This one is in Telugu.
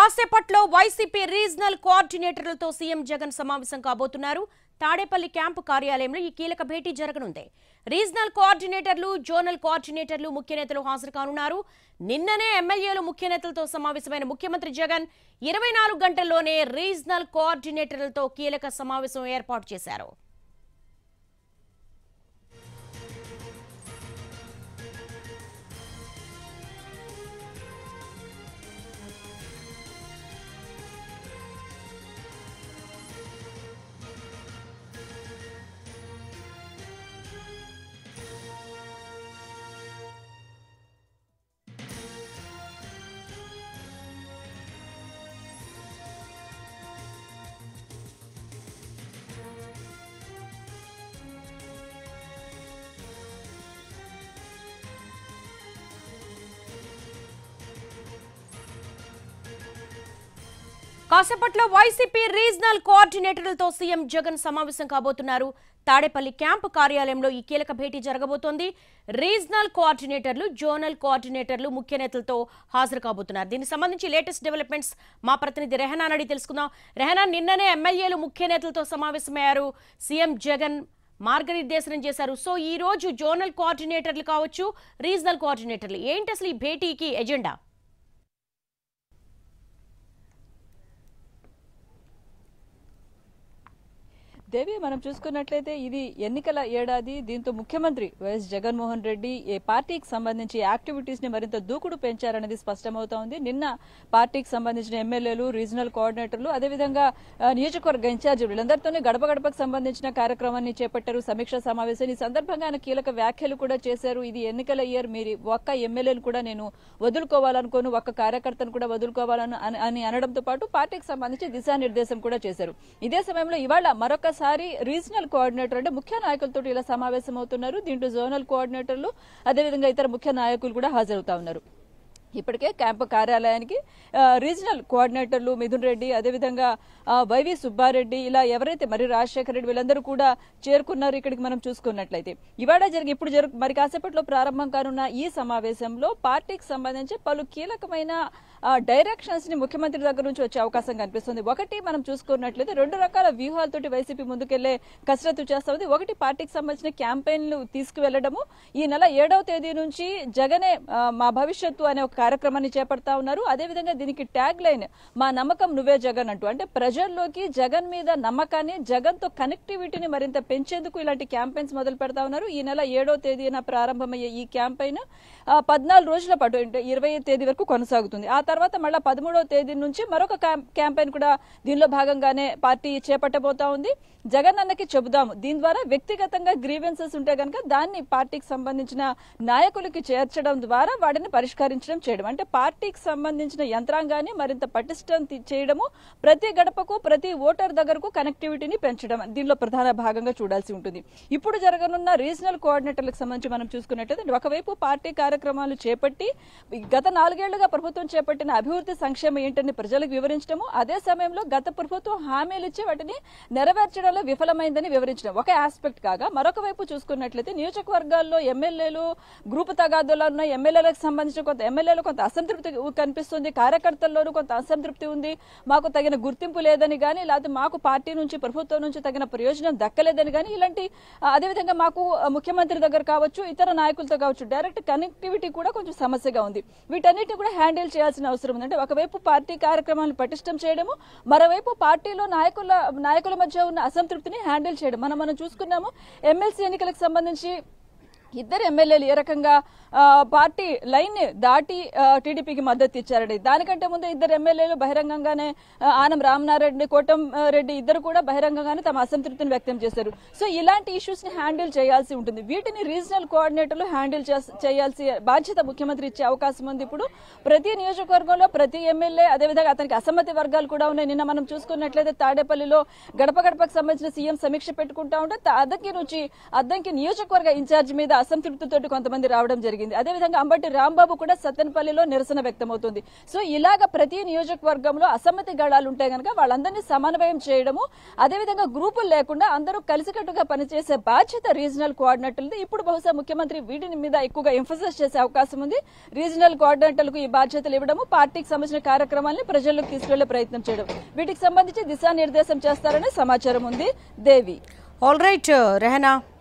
కాసేపట్లో వైసీపీ రీజనల్ కోఆర్డినేటర్లతో సీఎం జగన్ సమావేశం కాబోతున్నారు తాడేపల్లి క్యాంపు కార్యాలయంలో ఈ కీలక భేటీ జరగనుంది రీజనల్ కోఆర్డినేటర్లు జోనల్ కోఆర్డినేటర్లు ముఖ్య నేతలు హాజరు కానున్నారు నిన్ననే ఎమ్మెల్యేలు ముఖ్య నేతలతో సమావేశమైన ముఖ్యమంత్రి జగన్ ఇరవై నాలుగు గంటల్లోనే రీజనల్ కోఆర్డినేటర్లతో కీలక సమావేశం ఏర్పాటు చేశారు కాసేపట్లో వైసీపీ రీజనల్ కోఆర్డినేటర్లతో సీఎం జగన్ సమావేశం కాబోతున్నారు తాడేపల్లి క్యాంపు కార్యాలయంలో ఈ కీలక భేటీ జరగబోతోంది రీజనల్ కోఆర్డినేటర్లు జోనల్ కోఆర్డినేటర్లు ముఖ్య నేతలతో హాజరు కాబోతున్నారు దీనికి సంబంధించి లేటెస్ట్ డెవలప్మెంట్స్ మా ప్రతినిధి రెహనాన్ అడిగి తెలుసుకుందాం రెహనాన్ నిన్ననే ఎమ్మెల్యేలు ముఖ్య నేతలతో సమావేశమయ్యారు సీఎం జగన్ మార్గనిర్దేశనం చేశారు సో ఈ రోజు జోనల్ కోఆర్డినేటర్లు కావచ్చు రీజనల్ కోఆర్డినేటర్లు ఏంటి అసలు ఈ భేటీకి ఎజెండా దేవి మనం చూసుకున్నట్లయితే ఇది ఎన్నికల ఏడాది దీంతో ముఖ్యమంత్రి వైఎస్ జగన్మోహన్ రెడ్డి ఏ పార్టీకి సంబంధించి యాక్టివిటీస్ ని మరింత దూకుడు పెంచారనేది స్పష్టమవుతా ఉంది నిన్న పార్టీకి సంబంధించిన ఎమ్మెల్యేలు రీజనల్ కోఆర్డినేటర్లు అదేవిధంగా ఆ, నియోజకవర్గ ఇన్ఛార్జి వీళ్ళందరితోనే గడప గడపకు సంబంధించిన కార్యక్రమాన్ని చేపట్టారు సమీక్ష సమావేశం ఈ సందర్భంగా ఆయన కీలక వ్యాఖ్యలు కూడా చేశారు ఇది ఎన్నికల ఇయర్ మీరు ఒక్క ఎమ్మెల్యేలు కూడా నేను వదులుకోవాలనుకోను ఒక్క కార్యకర్తను కూడా వదులుకోవాలని అని- అని అనడంతో పాటు పార్టీకి సంబంధించి దిశానిర్దేశం కూడా చేశారు ఇదే సమయంలో ఇవాళ మరొకసారి రీజనల్ కోఆర్డినేటర్ అంటే ముఖ్య నాయకులతో ఇలా సమావేశం అవుతున్నారు దీంట్లో జోనల్ కోఆర్డినేటర్లు అదేవిధంగా ఇతర ముఖ్య నాయకులు కూడా హాజరవుతా ఉన్నారు ఇప్పటికే క్యాంపు కార్యాలయానికి ఆ, రీజనల్ కోఆర్డినేటర్లు మిథున్ రెడ్డి అదేవిధంగా ఆ, వైవి సుబ్బారెడ్డి ఇలా ఎవరైతే మరి రాజశేఖర రెడ్డి వీళ్ళందరూ కూడా చేరుకున్నారు ఇక్కడికి మనం చూసుకున్నట్లయితే ఇవాళ జరిగి ఇప్పుడు జరుగు మరి కాసేపట్లో ప్రారంభం కానున్న ఈ సమావేశంలో పార్టీకి సంబంధించి పలు కీలకమైన డైరెక్షన్స్ ని ముఖ్యమంత్రి దగ్గర నుంచి వచ్చే అవకాశం కనిపిస్తుంది ఒకటి మనం చూసుకున్నట్లయితే రెండు రకాల వ్యూహాలతోటి వైసీపీ ముందుకెళ్లే కసరత్తు చేస్తా ఉంది ఒకటి పార్టీకి సంబంధించిన క్యాంపెయిన్లు తీసుకువెళ్లడము ఈ నెల ఏడవ తేదీ నుంచి జగనే ఆ, మా భవిష్యత్తు అనే ఒక కార్యక్రమాన్ని చేపడతా ఉన్నారు అదేవిధంగా దీనికి ట్యాగ్ లైన్ మా నమ్మకం నువ్వే జగన్ అంటూ అంటే ప్రజల్లోకి జగన్ మీద నమ్మకాన్ని జగన్ తో కనెక్టివిటీని మరింత పెంచేందుకు ఇలాంటి క్యాంపెయిన్స్ మొదలు పెడతా ఉన్నారు ఈ నెల ఏడో తేదీన ప్రారంభమయ్యే ఈ క్యాంపెయిన్ ఆ, పద్నాలుగు రోజుల పాటు అంటే ఇరవై తేదీ వరకు కొనసాగుతుంది ఆ తర్వాత మళ్ళీ పదమూడవ తేదీ నుంచి మరొక క్యాం- క్యాంపెయిన్ కూడా దీనిలో భాగంగానే పార్టీ చేపట్టబోతా ఉంది జగన్ అన్నకి చెబుదాము దీని ద్వారా వ్యక్తిగతంగా గ్రీవెన్సెస్ ఉంటే కనుక దాన్ని పార్టీకి సంబంధించిన నాయకులకి చేర్చడం ద్వారా వాటిని పరిష్కరించడం చేయడం అంటే పార్టీకి సంబంధించిన యంత్రాంగాన్ని మరింత పటిష్టం తి- చేయడము ప్రతి గడపకు ప్రతి ఓటర్ దగ్గరకు కనెక్టివిటీని పెంచడం దీనిలో ప్రధాన భాగంగా చూడాల్సి ఉంటుంది ఇప్పుడు జరగనున్న రీజనల్ కోఆర్డినేటర్లకు సంబంధించి మనం చూసుకున్నట్లయితే ఒకవైపు పార్టీ కార్యక్రమాలు చేపట్టి గత నాలుగేళ్లుగా ప్రభుత్వం చేపట్టిన అభివృద్ధి సంక్షేమం ఏంటని ప్రజలకు వివరించడము అదే సమయంలో గత ప్రభుత్వం హామీలు ఇచ్చి వాటిని నెరవేర్చడంలో విఫలమైందని వివరించడం ఒక ఆస్పెక్ట్ కాగా మరొక వైపు చూసుకున్నట్లయితే నియోజకవర్గాల్లో ఎమ్మెల్యేలు గ్రూప్ తగాదులో ఉన్న ఎమ్మెల్యేలకు సంబంధించిన కొంత ఎమ్మెల్యేలు కొంత అసంతృప్తి కనిపిస్తుంది కార్యకర్తల్లోనూ కొంత అసంతృప్తి ఉంది మాకు తగిన గుర్తింపు లేదని కానీ లేకపోతే మాకు పార్టీ నుంచి ప్రభుత్వం నుంచి తగిన ప్రయోజనం దక్కలేదని కానీ ఇలాంటి ఆ, అదేవిధంగా మాకు ఆ, ముఖ్యమంత్రి దగ్గర కావచ్చు ఇతర నాయకులతో కావచ్చు డైరెక్ట్ కనెక్టివిటీ కూడా కొంచెం సమస్యగా ఉంది వీటన్నిటిని కూడా హ్యాండిల్ చేయాల్సిన అవసరం ఉంది అంటే ఒకవైపు పార్టీ కార్యక్రమాలను పటిష్టం చేయడము మరోవైపు పార్టీలో నాయకుల నాయకుల మధ్య ఉన్న అసంతృప్తిని హ్యాండిల్ చేయడం మనం మనం చూసుకున్నాము ఎమ్మెల్సీ ఎన్నికలకు సంబంధించి ఇద్దరు ఎమ్మెల్యేలు ఏ రకంగా ఆ, పార్టీ లైన్ ని దాటి ఆ, టీడీపీకి మద్దతు ఇచ్చారండి దానికంటే ముందు ఇద్దరు ఎమ్మెల్యేలు బహిరంగంగానే ఆ, ఆనం రామనారెడ్డి కోటం ఆ, రెడ్డి ఇద్దరు కూడా బహిరంగంగానే తమ అసంతృప్తిని వ్యక్తం చేశారు సో ఇలాంటి ఇష్యూస్ ని హ్యాండిల్ చేయాల్సి ఉంటుంది వీటిని రీజనల్ కోఆర్డినేటర్లు హ్యాండిల్ చేయాల్సి బాధ్యత ముఖ్యమంత్రి ఇచ్చే అవకాశం ఉంది ఇప్పుడు ప్రతి నియోజకవర్గంలో ప్రతి ఎమ్మెల్యే అదేవిధంగా అతనికి అసమ్మతి వర్గాలు కూడా ఉన్నాయి నిన్న మనం చూసుకున్నట్లయితే తాడేపల్లిలో గడప గడపకు సంబంధించిన సీఎం సమీక్ష పెట్టుకుంటా ఉంటే త- అద్దంకి నుంచి అద్దంకి నియోజకవర్గ ఇన్ఛార్జ్ మీద కూడా అసంతృప్తితోటి కొంతమంది రావడం జరిగింది అదేవిధంగా అంబటి రాంబాబు కూడా సత్తెనపల్లిలో నిరసన వ్యక్తమవుతుంది సో ఇలాగ ప్రతి నియోజకవర్గంలో అసమ్మతి గళాలు ఉంటే గనక వాళ్ళందరినీ సమన్వయం చేయడము అదేవిధంగా గ్రూపులు లేకుండా అందరూ కలిసికట్టుగా పనిచేసే బాధ్యత రీజనల్ కోఆర్డినేటర్లది ఇప్పుడు బహుశా ముఖ్యమంత్రి వీటిని మీద ఎక్కువగా ఎంఫోసిస్ చేసే అవకాశం ఉంది రీజనల్ కోఆర్డినేటర్లకు ఈ బాధ్యతలు ఇవ్వడము పార్టీకి సంబంధించిన కార్యక్రమాలను ప్రజల్లోకి తీసుకెళ్లే ప్రయత్నం చేయడం వీటికి సంబంధించి దిశానిర్దేశం చేస్తారనే సమాచారం ఉంది దేవి ఆల్ రైట్ రెహనా